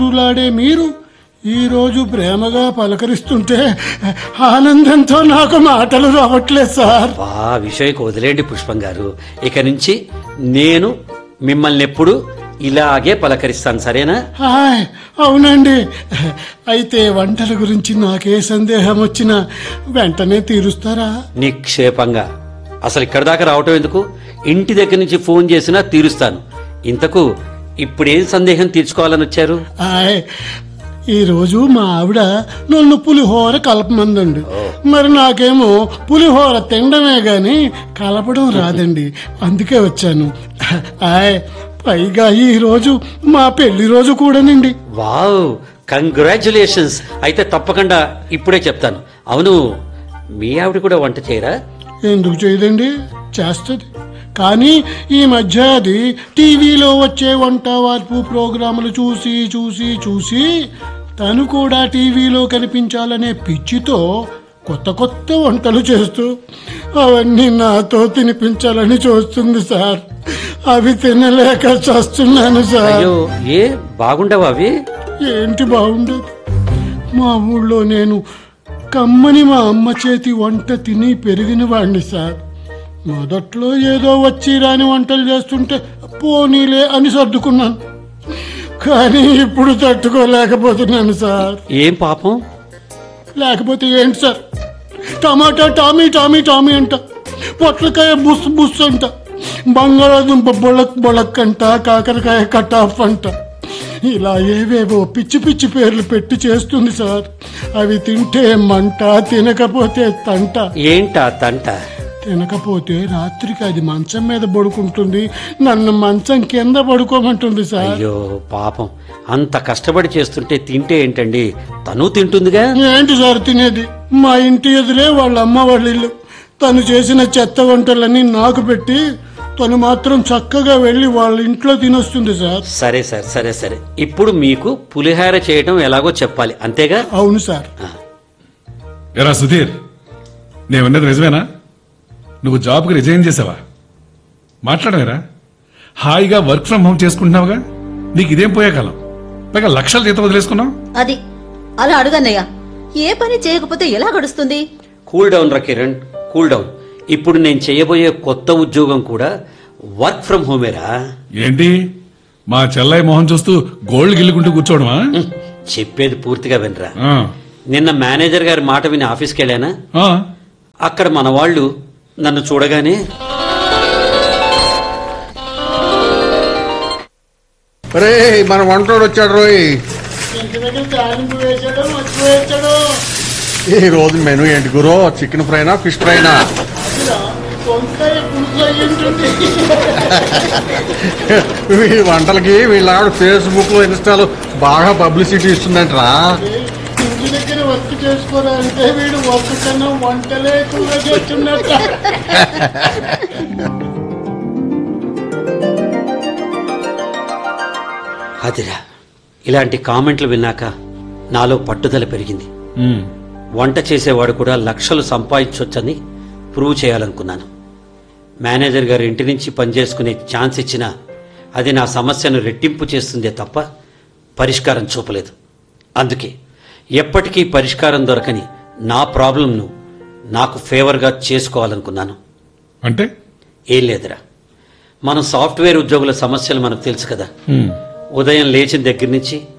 లాడే మీరు ఈరోజు ప్రేమగా పలకరిస్తుంటే ఆనందంతో నాకు మాటలు రావట్లేదు సార్ వా విషయకు వదిలేండి పుష్పం గారు ఇక నుంచి నేను మిమ్మల్ని ఎప్పుడు ఇలాగే పలకరిస్తాను సరేనా హాయ్ అవునండి అయితే వంటల గురించి నాకే సందేహం వచ్చినా వెంటనే తీరుస్తారా నిక్షేపంగా అసలు ఇక్కడ దాకా రావటం ఎందుకు ఇంటి దగ్గర నుంచి ఫోన్ చేసినా తీరుస్తాను ఇంతకు ఇప్పుడేం సందేహం తీర్చుకోవాలని వచ్చారు హాయ్ ఈరోజు మా ఆవిడ నన్ను పులిహోర కలపమందండి మరి నాకేమో పులిహోర తినడమే గాని కలపడం రాదండి అందుకే వచ్చాను హాయ్ పైగా ఈ రోజు మా పెళ్లి రోజు కూడానండి వావ్ కంగ్రాచులేషన్స్ అయితే తప్పకుండా ఇప్పుడే చెప్తాను అవును మీ ఆవిడ కూడా వంట చేయరా ఎందుకు చేయదండి చేస్తుంది కానీ ఈ మధ్య అది టీవీలో వచ్చే వంట వార్పు ప్రోగ్రాములు చూసి చూసి చూసి తను కూడా టీవీలో కనిపించాలనే పిచ్చితో కొత్త కొత్త వంటలు చేస్తూ అవన్నీ నాతో తినిపించాలని చూస్తుంది సార్ అవి తినలేక చస్తున్నాను సార్ అయ్యో ఏ బాగుండవా అవి ఏంటి బాగుండదు మా ఊళ్ళో నేను కమ్మని మా అమ్మ చేతి వంట తిని పెరిగిన వాడిని సార్ మొదట్లో ఏదో వచ్చి రాని వంటలు చేస్తుంటే పోనీలే అని సర్దుకున్నాను కానీ ఇప్పుడు తట్టుకోలేకపోతున్నాను సార్ ఏం పాపం లేకపోతే ఏంటి sir tomato Tommy Tommy Tommy అంట పొట్లకాయ బుస్ బుస్ అంట బంగాళాదుంప బొళక్ బొళక్ అంట కాకరకాయ కటాఫ్ అంట ఇలా ఏవేవో పిచ్చి పిచ్చి పేర్లు పెట్టి చేస్తుంది సార్ అవి తింటే మంట తినకపోతే తంట ఏంటా తంట తినకపోతే రాత్రికి అది మంచం మీద పడుకుంటుంది నన్ను మంచం కింద పడుకోమంటుంది సార్ అయ్యో పాపం అంత కష్టపడి చేస్తుంటే తింటే ఏంటండి తను తింటుందిగా ఏంటి సార్ తినేది మా ఇంటి ఎదురే వాళ్ళ అమ్మ వాళ్ళ ఇల్లు తను చేసిన చెత్త వంటలన్నీ నాకు పెట్టి తను మాత్రం చక్కగా వెళ్ళి వాళ్ళ ఇంట్లో తినొస్తుంది సార్ సరే సార్ సరే సరే ఇప్పుడు మీకు పులిహార చేయటం ఎలాగో చెప్పాలి అంతేగా అవును సార్ ఎరా సుధీర్ నేను విన్నది నిజమేనా నువ్వు జాబ్కి రిజైన్ చేసావా మాట్లాడవేరా హాయిగా వర్క్ ఫ్రం హోమ్ చేసుకుంటున్నావుగా నీకు ఇదేం పోయే కాలం పైగా లక్షల జీతం వదిలేసుకున్నావు అది అలా అడుగన్నయ్య ఏ పని చేయకపోతే ఎలా గడుస్తుంది కూల్ డౌన్ రా కిరణ్ కూల్ డౌన్ ఇప్పుడు నేను చేయబోయే కొత్త ఉద్యోగం కూడా వర్క్ ఫ్రం హోమేరా ఏంటి మా చెల్లయ్య మొహం చూస్తూ గోల్డ్ గిల్లుకుంటూ కూర్చోవడమా హ్మ్, చెప్పేది పూర్తిగా వినరా ఆ, నిన్న మేనేజర్ గారి మాట విని ఆఫీస్కి వెళ్ళానా ఆ, అక్కడ మన వాళ్ళు నన్ను చూడగానే రే మన వంటోడు వచ్చాడు రోయ్ ఇంటి దగ్గర తాలింపు వేసాడో మర్చిపోయాడు ఈ రోజు మెనూ ఏంటి గురో చికెన్ ఫ్రైనా ఫిష్ ఫ్రైనా వంకాయ పులుసు అయ్యి ఉంటుంది ఈ వంటలకి వీళ్ళ ఆవిడ ఫేస్బుక్ లో ఇన్స్టాలో బాగా పబ్లిసిటీ ఇస్తుందంటరా ఇంటి దగ్గర వర్క్ చేసుకోరా అంటే వీడు వర్క్ కన్నా వంటలే ఎక్కువగా చేస్తున్నట్ట అదిరా ఇలాంటి కామెంట్లు విన్నాక నాలో పట్టుదల పెరిగింది ఉమ్, వంట చేసేవాడు కూడా లక్షలు సంపాదించొచ్చని ప్రూవ్ చేయాలనుకున్నాను మేనేజర్ గారు ఇంటి నుంచి పనిచేసుకునే ఛాన్స్ ఇచ్చినా అది నా సమస్యను రెట్టింపు చేస్తుందే తప్ప పరిష్కారం చూపలేదు అందుకే ఎప్పటికీ పరిష్కారం దొరకని నా ప్రాబ్లంను నాకు ఫేవర్గా చేసుకోవాలనుకున్నాను అంటే ఏం లేదురా మనం సాఫ్ట్వేర్ ఉద్యోగుల సమస్యలు మనకు తెలుసు కదా ఉమ్, ఉదయం లేచిన దగ్గర నుంచి